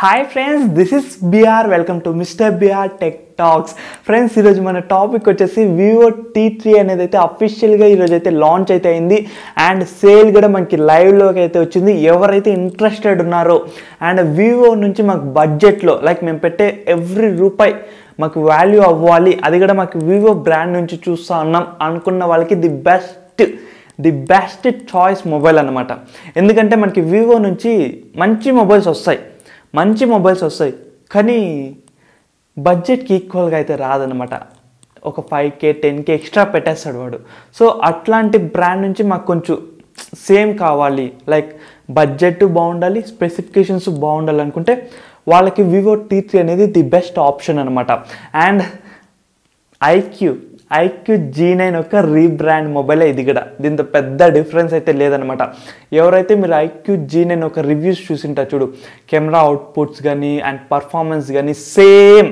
hi friends this is BR welcome to mister BR tech talks friends ఈరోజు మన topic వచ్చేసి Vivo T three అనేది అయితే అఫీషియల్గా ఈరోజు అయితే లాంచ్ అయితే అయింది అండ్ సేల్ కూడా మనకి లైవ్లోకి అయితే వచ్చింది ఎవరైతే ఇంట్రెస్టెడ్ ఉన్నారో అండ్ వివో నుంచి మాకు బడ్జెట్లో లైక్ మేము పెట్టే ఎవ్రీ రూపాయి మాకు వాల్యూ అవ్వాలి అది కూడా మాకు వివో బ్రాండ్ నుంచి చూస్తా ఉన్నాం అనుకున్న వాళ్ళకి the best the best choice mobile అనమాట ఎందుకంటే మనకి వివో నుంచి మంచి మొబైల్స్ వస్తాయి మంచి మొబైల్స్ వస్తాయి కానీ బడ్జెట్కి ఈక్వల్గా అయితే రాదనమాట ఒక five K ten K extra పెట్టేస్తాడు వాడు సో అట్లాంటి బ్రాండ్ నుంచి మాకు కొంచెం సేమ్ కావాలి లైక్ బడ్జెట్ బాగుండాలి స్పెసిఫికేషన్స్ బాగుండాలి అనుకుంటే వాళ్ళకి వివో టీ త్రీ అనేది ది బెస్ట్ ఆప్షన్ అనమాట and iQOO iQOO Z nine ఒక రీబ్రాండ్ మొబైల్ ఇది కూడా దీంతో పెద్ద డిఫరెన్స్ అయితే లేదనమాట ఎవరైతే మీరు ఐక్యూ జీ నైన్ ఒక రివ్యూస్ చూసింటారు చూడు కెమెరా అవుట్పుట్స్ కానీ అండ్ పర్ఫార్మెన్స్ కానీ సేమ్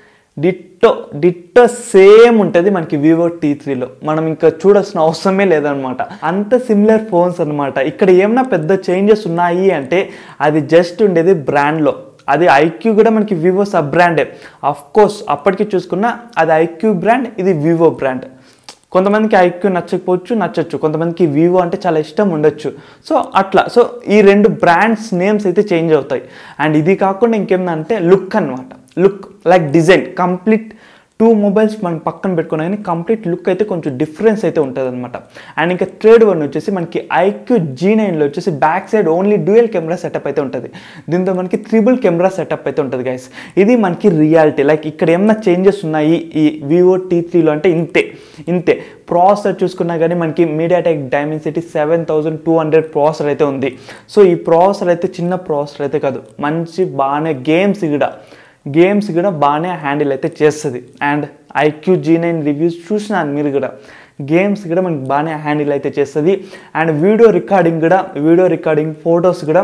డిట్టో డిట్టో సేమ్ ఉంటుంది మనకి వివో టీ త్రీలో మనం ఇంకా చూడాల్సిన అవసరమే లేదనమాట అంత సిమిలర్ ఫోన్స్ అనమాట ఇక్కడ ఏమైనా పెద్ద చేంజెస్ ఉన్నాయి అంటే అది జస్ట్ ఉండేది బ్రాండ్లో అది ఐక్యూ కూడా మనకి వివో సబ్ బ్రాండే అఫ్ కోర్స్ అప్పటికి చూసుకున్నా అది ఐక్యూ బ్రాండ్ ఇది వివో బ్రాండ్ కొంతమందికి ఐక్యూ నచ్చకపోవచ్చు నచ్చచ్చు కొంతమందికి వివో అంటే చాలా ఇష్టం ఉండొచ్చు సో అట్లా సో ఈ రెండు బ్రాండ్స్ నేమ్స్ అయితే చేంజ్ అవుతాయి అండ్ ఇది కాకుండా ఇంకేందంటే లుక్ అనమాట look like design complete two mobiles మనం పక్కన పెట్టుకున్నా కానీ కంప్లీట్ లుక్ అయితే కొంచెం డిఫరెన్స్ అయితే ఉంటుంది అనమాట అండ్ ఇంకా థర్డ్ వన్ వచ్చేసి మనకి ఐక్యూ జీ నైన్లో వచ్చేసి back side only dual camera setup అయితే ఉంటుంది దీంతో మనకి త్రిబుల్ కెమెరా సెటప్ అయితే ఉంటుంది గైస్ ఇది మనకి రియాలిటీ లైక్ ఇక్కడ ఏమైనా చేంజెస్ ఉన్నాయి ఈ వివో టీ త్రీలో అంటే ఇంతే ఇంతే ప్రాసెసర్ చూసుకున్నా కానీ మనకి MediaTek Dimensity seven thousand two hundred processor అయితే ఉంది సో ఈ ప్రాసెసర్ అయితే చిన్న ప్రాసెసర్ అయితే కాదు మంచి బాగానే గేమ్స్ కూడా గేమ్స్ కూడా బాగానే హ్యాండిల్ అయితే చేస్తుంది and iQOO Z nine reviews చూసినాను మీరు కూడా గేమ్స్ కూడా మనకి బాగానే హ్యాండిల్ అయితే చేస్తుంది అండ్ వీడియో రికార్డింగ్ కూడా వీడియో రికార్డింగ్ ఫొటోస్ కూడా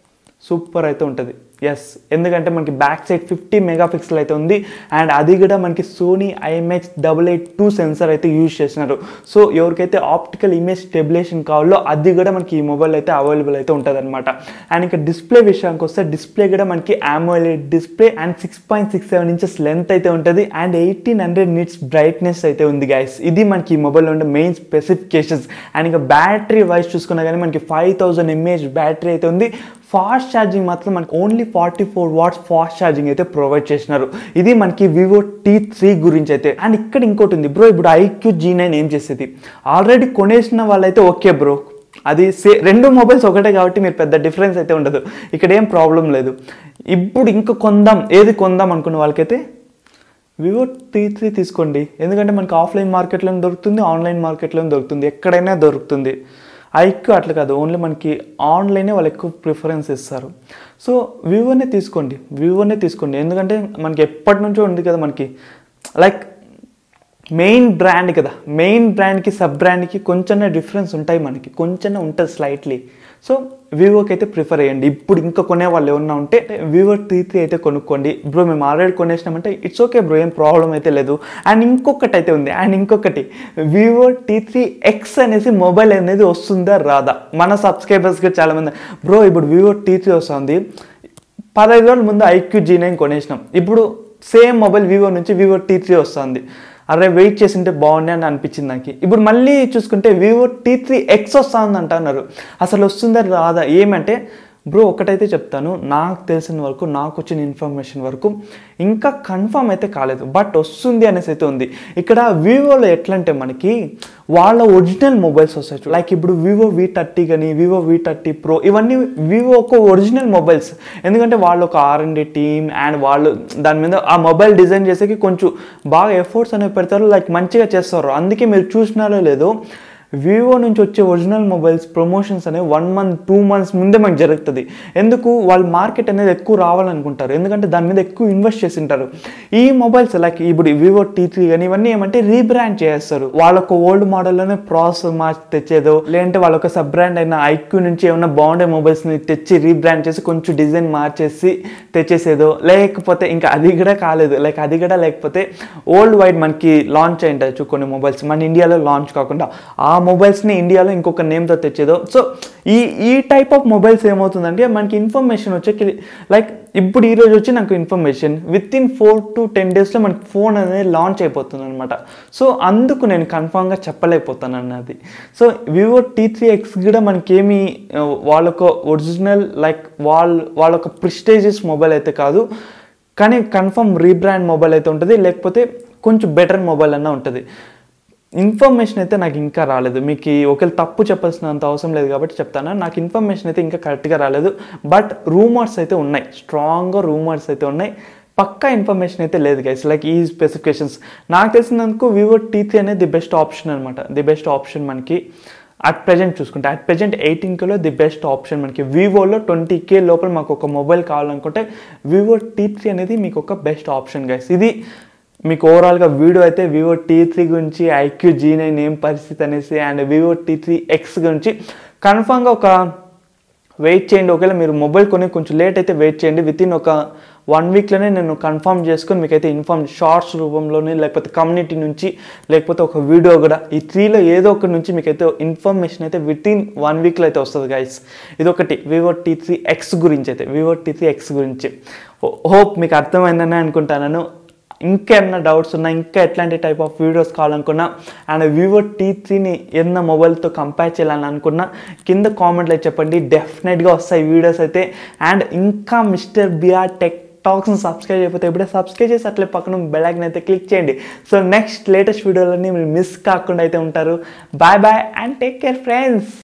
సూపర్ అయితే ఉంటుంది ఎస్ ఎందుకంటే మనకి బ్యాక్ సైడ్ ఫిఫ్టీ మెగాపిక్సెల్ అయితే ఉంది అండ్ అది కూడా మనకి Sony IMX double eight two sensor అయితే యూజ్ చేసినారు సో ఎవరికైతే ఆప్టికల్ ఇమేజ్ స్టెబిలేషన్ కావాలో అది కూడా మనకి ఈ మొబైల్ అయితే అవైలబుల్ అయితే ఉంటుంది అనమాట అండ్ ఇంకా డిస్ప్లే విషయానికి వస్తే డిస్ప్లే కూడా మనకి AMOLED display and six point six seven inches length అయితే ఉంటుంది and eighteen hundred nits brightness అయితే ఉంది గైస్ ఇది మనకి ఈ మొబైల్లో ఉండే మెయిన్ స్పెసిఫికేషన్స్ అండ్ ఇంకా బ్యాటరీ వైజ్ చూసుకున్నా కానీ మనకి ఫైవ్ థౌసండ్ ఎంఏహెచ్ బ్యాటరీ అయితే ఉంది ఫాస్ట్ ఛార్జింగ్ మాత్రం మనకి only forty four watts fast charging అయితే ప్రొవైడ్ చేసినారు ఇది మనకి వివో టీ త్రీ గురించి అయితే అండ్ ఇక్కడ ఇంకోటి ఉంది బ్రో ఇప్పుడు ఐక్యూ జీ నైన్ ఏం చేసేది ఆల్రెడీ కొనేసిన వాళ్ళైతే ఓకే బ్రో అది సే రెండు మొబైల్స్ ఒకటే కాబట్టి మీరు పెద్ద డిఫరెన్స్ అయితే ఉండదు ఇక్కడ ఏం ప్రాబ్లం లేదు ఇప్పుడు ఇంకా కొందాం ఏది కొందాం అనుకున్న వాళ్ళకైతే వివో టీ త్రీ తీసుకోండి ఎందుకంటే మనకి ఆఫ్లైన్ మార్కెట్లో దొరుకుతుంది ఆన్లైన్ మార్కెట్లో దొరుకుతుంది ఎక్కడైనా దొరుకుతుంది ఐక్యూ అట్లా కాదు ఓన్లీ మనకి ఆన్లైనే వాళ్ళు ఎక్కువ ప్రిఫరెన్స్ ఇస్తారు సో వివోనే తీసుకోండి వివోనే తీసుకోండి ఎందుకంటే మనకి ఎప్పటి నుంచో ఉంది కదా మనకి లైక్ మెయిన్ బ్రాండ్ కదా మెయిన్ బ్రాండ్కి సబ్ బ్రాండ్కి కొంచెం డిఫరెన్స్ ఉంటాయి మనకి కొంచెం ఉంటుంది స్లైట్లీ సో వివోకి అయితే ప్రిఫర్ చేయండి ఇప్పుడు ఇంకా కొనే వాళ్ళు ఏమన్నా ఉంటే వివో టీ త్రీ అయితే కొనుక్కోండి బ్రో మేము ఆల్రెడీ కొనేసినామంటే ఇట్స్ ఓకే బ్రో ఏం ప్రాబ్లం అయితే లేదు అండ్ ఇంకొకటి అయితే ఉంది అండ్ ఇంకొకటి వివో టీ త్రీ ఎక్స్ అనేసి మొబైల్ అనేది వస్తుందా రాదా మన సబ్స్క్రైబర్స్కి చాలామంది బ్రో ఇప్పుడు వివో టీ త్రీ వస్తుంది పదహైదు రోజుల ముందు ఐక్యూ జీ నైన్ కొనేసినాం ఇప్పుడు సేమ్ మొబైల్ వివో నుంచి వివో టీ త్రీ వస్తుంది అరే వెయిట్ చేసింటే బాగుండే అని అనిపించింది నాకు ఇప్పుడు మళ్ళీ చూసుకుంటే వివో టీ త్రీ ఎక్స్ వస్తుంది అంటున్నారు అసలు వస్తుందా రాదా ఏమంటే బ్రో ఒకటైతే చెప్తాను నాకు తెలిసిన వరకు నాకు వచ్చిన ఇన్ఫర్మేషన్ వరకు ఇంకా కన్ఫర్మ్ అయితే కాలేదు బట్ వస్తుంది అనేసి అయితే ఉంది ఇక్కడ వివోలో ఎట్లంటే మనకి వాళ్ళ ఒరిజినల్ మొబైల్స్ వస్తాయి లైక్ ఇప్పుడు వివో వి థర్టీ కానీ వివో వి థర్టీ ప్రో ఇవన్నీ వివో ఒక ఒరిజినల్ మొబైల్స్ ఎందుకంటే వాళ్ళు ఒక ఆర్ అండ్ టీమ్ అండ్ వాళ్ళు దాని మీద ఆ మొబైల్ డిజైన్ చేసేకి కొంచెం బాగా ఎఫర్ట్స్ అనేవి పెడతారు లైక్ మంచిగా చేస్తారు అందుకే మీరు చూసినారో లేదో వివో నుంచి వచ్చే ఒరిజినల్ మొబైల్స్ ప్రమోషన్స్ అనేవి వన్ మంత్ టూ మంత్స్ ముందే మనకు జరుగుతుంది ఎందుకు వాళ్ళు మార్కెట్ అనేది ఎక్కువ రావాలనుకుంటారు ఎందుకంటే దాని మీద ఎక్కువ ఇన్వెస్ట్ చేసి ఉంటారు ఈ మొబైల్స్ లైక్ ఇప్పుడు వివో టీ త్రీ కానీ ఇవన్నీ ఏమంటే రీబ్రాండ్ చేస్తారు వాళ్ళొక ఓల్డ్ మోడల్లోనే ప్రాసెస్ మార్చి తెచ్చేదో లేదంటే వాళ్ళొక సబ్ బ్రాండ్ అయిన ఐక్యూ నుంచి ఏమైనా బాగుండే మొబైల్స్ని తెచ్చి రీబ్రాండ్ చేసి కొంచెం డిజైన్ మార్చేసి తెచ్చేసేదో లేకపోతే ఇంకా అది కూడా కాలేదు లైక్ అది కూడా లేకపోతే ఓల్డ్ వైడ్ మనకి లాంచ్ అయింటాయి కొన్ని మొబైల్స్ మన ఇండియాలో లాంచ్ కాకుండా ఆ మొబైల్స్ని ఇండియాలో ఇంకొక నేమ్తో తెచ్చేదో సో ఈ ఈ టైప్ ఆఫ్ మొబైల్స్ ఏమవుతుందంటే మనకి ఇన్ఫర్మేషన్ వచ్చే లైక్ ఇప్పుడు ఈ రోజు వచ్చి నాకు information within four to ten డేస్లో మనకి ఫోన్ అనేది లాంచ్ అయిపోతుంది అనమాట సో అందుకు నేను కన్ఫామ్గా చెప్పలేకపోతాను అన్నది so Vivo T three X కూడా మనకేమి ఆ, వాళ్ళొక ఒరిజినల్ లైక్ వాళ్ళ వాళ్ళొక ప్రిస్టేజియస్ మొబైల్ అయితే కాదు కానీ కన్ఫర్మ్ రీబ్రాండ్ మొబైల్ అయితే ఉంటుంది లేకపోతే కొంచెం బెటర్ మొబైల్ అన్న ఉంటుంది ఇన్ఫర్మేషన్ అయితే నాకు ఇంకా రాలేదు మీకు ఈ ఒకవేళ తప్పు చెప్పాల్సినంత అవసరం లేదు కాబట్టి చెప్తాను నాకు ఇన్ఫర్మేషన్ అయితే ఇంకా కరెక్ట్గా రాలేదు బట్ రూమర్స్ అయితే ఉన్నాయి స్ట్రాంగ్గా రూమర్స్ అయితే ఉన్నాయి పక్కా ఇన్ఫర్మేషన్ అయితే లేదు గైస్ లైక్ ఈ స్పెసిఫికేషన్స్ నాకు తెలిసినందుకు వివో టీ త్రీ అనేది ది బెస్ట్ ఆప్షన్ అనమాట ది బెస్ట్ ఆప్షన్ మనకి అట్ ప్రజెంట్ చూసుకుంటే అట్ ప్రజెంట్ ఎయిటీన్ కేలో ది బెస్ట్ ఆప్షన్ మనకి వివోలో ట్వంటీ కే లోపల మాకు ఒక మొబైల్ కావాలనుకుంటే వివో టీ త్రీ అనేది మీకు ఒక బెస్ట్ ఆప్షన్ గైస్ ఇది మీకు ఓవరాల్గా వీడియో అయితే వివో టీ త్రీ గురించి ఐక్యూ జీ నైన్ ఏం పరిస్థితి అనేసి and Vivo T three X గురించి కన్ఫామ్గా ఒక వెయిట్ చేయండి ఒకవేళ మీరు మొబైల్ కొని కొంచెం లేట్ అయితే వెయిట్ చేయండి విత్ ఇన్ ఒక వన్ వీక్లోనే నేను కన్ఫర్మ్ చేసుకొని మీకైతే ఇన్ఫార్మ్ షార్ట్స్ రూపంలోనే లేకపోతే కమ్యూనిటీ నుంచి లేకపోతే ఒక వీడియో కూడా ఈ త్రీలో ఏదో ఒకటి నుంచి మీకైతే ఇన్ఫర్మేషన్ అయితే విత్ ఇన్ వన్ వీక్లో అయితే వస్తుంది గైస్ ఇది ఒకటి వివో టీ త్రీ ఎక్స్ గురించి అయితే వివో టీ త్రీ ఎక్స్ గురించి హోప్ మీకు అర్థమైందని అనుకుంటాను ఇంకేమన్నా డౌట్స్ ఉన్నా ఇంకా ఎట్లాంటి టైప్ ఆఫ్ వీడియోస్ కావాలనుకున్నా అండ్ వివో టీ త్రీని ఏదన్నా మొబైల్తో కంపేర్ చేయాలని అనుకున్నా కింద కామెంట్లో చెప్పండి డెఫినెట్గా వస్తాయి వీడియోస్ అయితే అండ్ ఇంకా మిస్టర్ బిఆర్ టెక్ టాక్స్ని సబ్స్క్రైబ్ చేయకపోతే ఇప్పుడే సబ్స్క్రైబ్ చేసి అట్లే పక్కన బెల్ అయితే క్లిక్ చేయండి సో నెక్స్ట్ లేటెస్ట్ వీడియోలన్నీ మీరు మిస్ కాకుండా అయితే ఉంటారు bye bye and take care friends